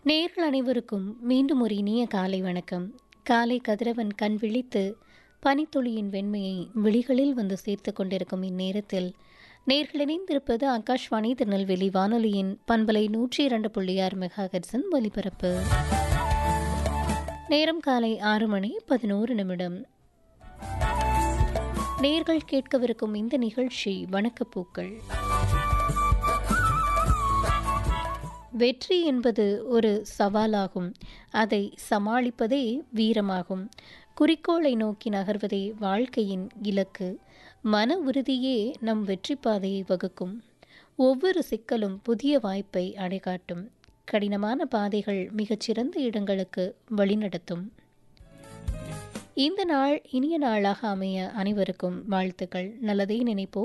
நேர்கள் அனைவருக்கும் மீண்டும் ஒரு இனிய காலை வணக்கம் காலை கதிரவன் கண் விழித்து பனித்துளியின் வெண்மையை விழிகளில் வந்து சேர்த்து கொண்டிருக்கும் இந்நேரத்தில் நேர்கள் இணைந்திருப்பது ஆகாஷ்வாணி திருநெல்வேலி வானொலியின் பண்பலை நூற்றி இரண்டு புள்ளி ஆறு மெகாஹெட்ஸின் ஒலிபரப்பு நேரம் காலை ஆறு மணி பதினோரு நிமிடம் நேர்கள் கேட்கவிருக்கும் இந்த நிகழ்ச்சி வணக்கப்பூக்கள் வெற்றி என்பது ஒரு சவாலாகும் அதை சமாளிப்பதே வீரமாகும் குறிக்கோளை நோக்கி நகர்வதே வாழ்க்கையின் இலக்கு மன உறுதியே நம் வெற்றி பாதையை வகுக்கும் ஒவ்வொரு சிக்கலும் புதிய வாய்ப்பை அடைகாட்டும் கடினமான பாதைகள் மிகச்சிறந்த இடங்களுக்கு வழிநடத்தும் இந்த நாள் இனிய நாளாக அமைய அனைவருக்கும் வாழ்த்துக்கள் நல்லதை நினைப்போம்